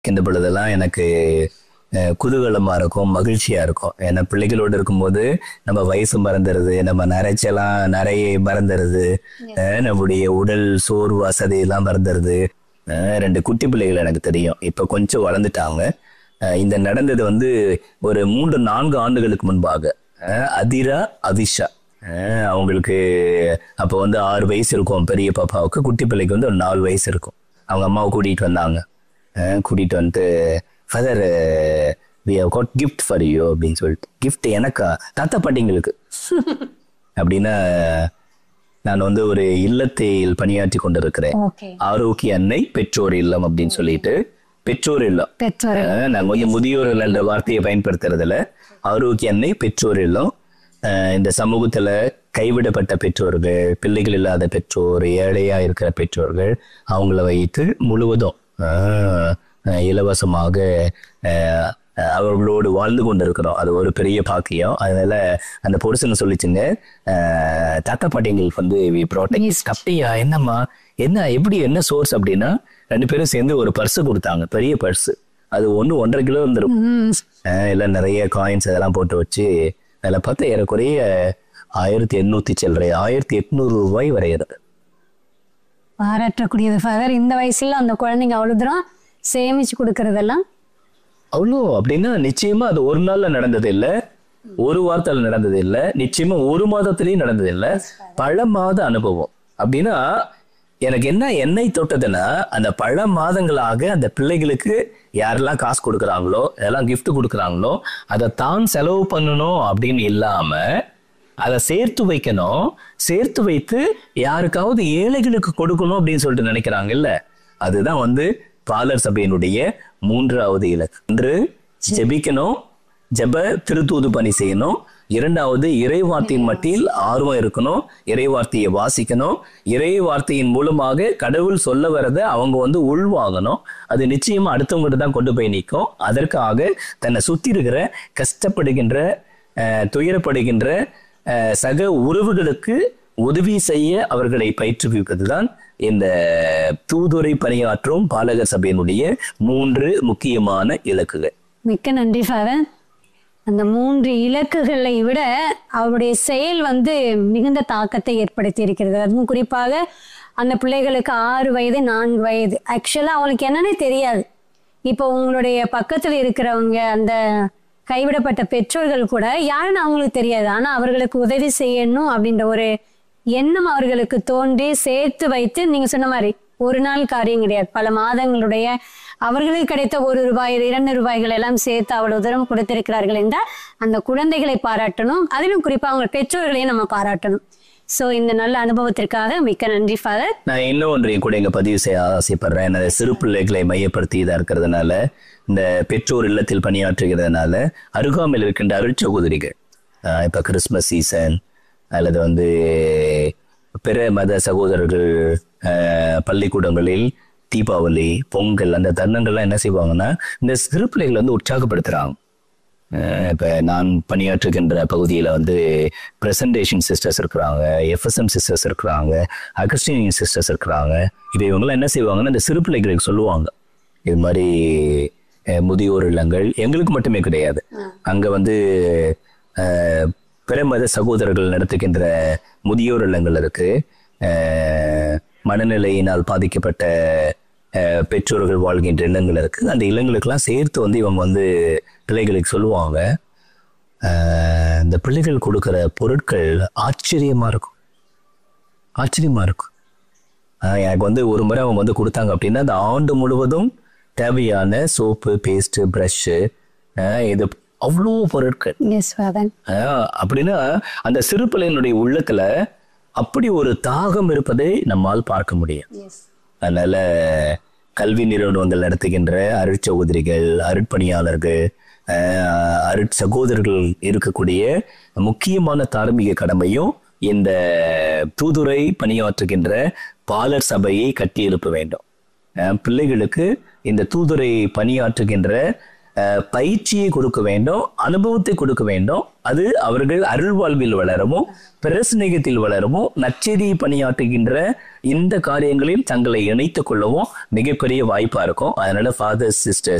இந்த பொழுதெல்லாம் எனக்கு அஹ், குதூகலமா இருக்கும் மகிழ்ச்சியா இருக்கும் ஏன்னா பிள்ளைகளோடு இருக்கும்போது நம்ம வயசு மறந்துடுது நம்ம நரைச்செல்லாம் நிறைய மறந்துடுது அஹ், நம்முடைய உடல் சோர்வு வசதி எல்லாம் மறந்துடுது அஹ், ரெண்டு குட்டி பிள்ளைகள் எனக்கு தெரியும் இப்ப கொஞ்சம் வளர்ந்துட்டாங்க அஹ், இந்த நடந்தது வந்து ஒரு மூன்று நான்கு ஆண்டுகளுக்கு முன்பாக அஹ், அதிரா அவிஷா அஹ், அவங்களுக்கு அப்போ வந்து ஆறு வயசு இருக்கும் பெரிய பாப்பாவுக்கு குட்டி பிள்ளைக்கு வந்து ஒரு நாலு வயசு இருக்கும் அவங்க அம்மாவை கூட்டிகிட்டு வந்தாங்க அஹ் கூட்டிட்டு வந்துட்டு father we have got gift for you அப்படின்னு சொல்லிட்டு கிஃப்ட் எனக்கா தாத்தா பாட்டிங்களுக்கு அப்படின்னா நான் வந்து ஒரு இல்லத்தில் பணியாற்றி கொண்டிருக்கிறேன் ஓகே ஆரோக்கிய அன்னை பெற்றோர் இல்லம் அப்படின்னு சொல்லிட்டு பெற்றோர் இல்லம் பெற்றோர் அஹ் நான் கொஞ்சம் முதியோர்கள் என்ற வார்த்தையை பயன்படுத்துறதுல ஆரோக்கிய அன்னை பெற்றோர் இல்லம் அஹ் இந்த சமூகத்துல கைவிடப்பட்ட பெற்றோர்கள் பிள்ளைகள் இல்லாத பெற்றோர் ஏழையா இருக்கிற பெற்றோர்கள் அவங்கள வைத்து முழுவதும் அஹ், அஹ், இலவசமாக அஹ், அஹ், அவர்களோடு வாழ்ந்து கொண்டிருக்கிறோம் அது ஒரு பெரிய பாக்கியம் அதனால அந்த பொருசனை சொல்லிச்சுங்க அஹ், தாத்தா பாட்டிங்களுக்கு வந்து we protect. அப்படியா என்னம்மா என்ன எப்படி என்ன சோர்ஸ் அப்படின்னா ரெண்டு பேரும் சேர்ந்து ஒரு பர்ஸ் கொடுத்தாங்க பெரிய பர்ஸ் அது ஒன்று ஒன்றரை கிலோ இருந்திருக்கும் அஹ் எல்லாம் நிறைய காயின்ஸ் அதெல்லாம் போட்டு வச்சு அதில் பார்த்தா ஏறக்குறைய ஆயிரத்தி எண்ணூத்தி சில்லறை ஆயிரத்தி எட்நூறு ரூபாய் வரைகிறது பாராட்டக்கூடியது ஃபாதர் இந்த வயசுல அந்த குழந்தைங்க அவ்வளவு தூரம் சேமிச்சு கொடுக்கறதெல்லாம் அவ்வளோ அப்படின்னா நிச்சயமா அது ஒரு நாள்ல நடந்தது இல்ல ஒரு வாரத்தில் நடந்தது இல்ல நிச்சயமா ஒரு மாதத்திலையும் நடந்தது இல்ல பல மாத அனுபவம் அப்படின்னா எனக்கு என்ன எண்ணெய் தொட்டதுன்னா அந்த பல மாதங்களாக அந்த பிள்ளைகளுக்கு யாரெல்லாம் காசு கொடுக்குறாங்களோ எல்லாம் gift கொடுக்குறாங்களோ அதை தான் செலவு பண்ணணும் அப்படின்னு இல்லாம அதை சேர்த்து வைக்கணும் சேர்த்து வைத்து யாருக்காவது ஏழைகளுக்கு கொடுக்கணும் அப்படின்னு சொல்லிட்டு நினைக்கிறாங்க இல்ல அதுதான் வந்து பாலர் சபையினுடைய மூன்றாவது இலக்கு ஒன்று ஜெபிக்கணும் ஜெப திருத்தூது பணி செய்யணும் இரண்டாவது இறை வார்த்தையின் மட்டில் ஆர்வம் இருக்கணும் இறை வார்த்தையை வாசிக்கணும் இறை வார்த்தையின் மூலமாக கடவுள் சொல்ல வரதை அவங்க வந்து உள்வாங்கணும் அது நிச்சயமா அடுத்தவங்ககிட்ட தான் கொண்டு போய் நிற்கும் அதற்காக தன்னை சுத்தி இருக்கிற கஷ்டப்படுகின்ற அஹ், துயரப்படுகின்ற அஹ், சக உறவுகளுக்கு உதவி செய்ய அவர்களை பயிற்றுவிப்பதுதான் இந்த தூதுரை பணியாற்றும் பாலகர் சபையினுடைய மூன்று முக்கியமான இலக்குகள் மிக்க நன்றி ஃபாதர் அந்த மூன்று இலக்குகளை விட அவருடைய செயல் வந்து மிகுந்த தாக்கத்தை ஏற்படுத்தி இருக்கிறது அதுவும் குறிப்பாக அந்த பிள்ளைகளுக்கு ஆறு வயது நான்கு வயது ஆக்சுவலாக அவங்களுக்கு என்னன்னே தெரியாது இப்போ உங்களுடைய பக்கத்தில் இருக்கிறவங்க அந்த கைவிடப்பட்ட பெற்றோர்கள் கூட யாருன்னு அவங்களுக்கு தெரியாது ஆனால் அவர்களுக்கு உதவி செய்யணும் அப்படின்ற ஒரு எண்ணம் அவர்களுக்கு தோன்றி சேர்த்து வைத்து நீங்க சொன்ன மாதிரி ஒரு நாள் காரியம் கிடையாது பல மாதங்களுடைய அவர்களுக்கு கிடைத்த ஒரு ரூபாய் இரண்டு ரூபாய்கள் எல்லாம் சேர்த்து அவ்வளவு தூரம் கொடுத்திருக்கிறார்கள் என்றால் அந்த குழந்தைகளை பாராட்டணும் அதிலும் குறிப்பா அவங்க பெற்றோர்களையும் நம்ம பாராட்டணும் சோ இந்த நல்ல அனுபவத்திற்காக மிக்க நன்றி ஃபாதர் நான் இன்னும் ஒன்றையும் கூட இங்க பதிவு செய்ய ஆசைப்படுறேன் எனது சிறு பிள்ளைகளை மையப்படுத்தி இதா இருக்கிறதுனால இந்த பெற்றோர் இல்லத்தில் பணியாற்றுகிறதுனால அருகாமையில் இருக்கின்ற அருட்சகோதரிகள் ஆஹ் இப்ப கிறிஸ்மஸ் சீசன் அல்லது வந்து பிற மத சகோதரர்கள் ஆஹ் பள்ளிக்கூடங்களில் தீபாவளி பொங்கல் அந்த தருணங்கள்லாம் என்ன செய்வாங்கன்னா இந்த சிறு பிள்ளைகளை வந்து உற்சாகப்படுத்துறாங்க அஹ் இப்ப நான் பணியாற்றுகின்ற பகுதியில வந்து பிரசன்டேஷன் சிஸ்டர்ஸ் இருக்கிறாங்க எஃப்எஸ்எம் சிஸ்டர்ஸ் இருக்கிறாங்க அகஸ்டினியன் சிஸ்டர்ஸ் இருக்கிறாங்க இப்போ இவங்கெல்லாம் என்ன செய்வாங்கன்னா இந்த சிறு பிள்ளைகளுக்கு சொல்லுவாங்க இது மாதிரி அஹ், முதியோர் இல்லங்கள் எங்களுக்கு மட்டுமே கிடையாது அங்க வந்து அஹ், பிற மத சகோதரர்கள் நடத்துகின்ற முதியோர் இல்லங்கள் இருக்கு அஹ், மனநிலையினால் பாதிக்கப்பட்ட அஹ், பெற்றோர்கள் வாழ்கின்ற இல்லங்கள் இருக்கு அந்த இல்லங்களுக்கெல்லாம் சேர்த்து வந்து இவங்க வந்து பிள்ளைகளுக்கு சொல்லுவாங்க அஹ், இந்த பிள்ளைகள் கொடுக்கிற பொருட்கள் ஆச்சரியமா இருக்கும் ஆச்சரியமா இருக்கும் அஹ், எனக்கு வந்து ஒரு முறை அவங்க வந்து கொடுத்தாங்க அப்படின்னா அந்த ஆண்டு முழுவதும் தேவையான சோப்பு பேஸ்ட் ப்ரஷ்ஷு இது அவ்வளோ பொருட்கள் எஸ் ஃபாதர் ஆஹ் அப்படின்னா அந்த சிறு பிள்ளையினுடைய உள்ளத்துல அப்படி ஒரு தாகம் இருப்பதை நம்மால் பார்க்க முடியும் அதனால கல்வி நிறுவனங்கள் நடத்துகின்ற அருட்சகோதரிகள் அருட்பணியாளர்கள் ஆஹ் அருட் சகோதரர்கள் இருக்கக்கூடிய முக்கியமான தார்மீக கடமையும் இந்த தூதுரை பணியாற்றுகின்ற பாலர் சபையை கட்டி எழுப்ப வேண்டும் ஆஹ் பிள்ளைகளுக்கு இந்த தூதுரை பணியாற்றுகின்ற அஹ், பயிற்சியை கொடுக்க வேண்டும் அனுபவத்தை கொடுக்க வேண்டும் அது அவர்கள் அருள் வாழ்வில் வளரவும் பிரசனேகத்தில் வளரவும் நச்செய்தியை பணியாற்றுகின்ற இந்த காரியங்களில் தங்களை இணைத்துக் கொள்ளவும் மிகப்பெரிய வாய்ப்பா இருக்கும் அதனால ஃபாதர்ஸ் சிஸ்டர்ஸ்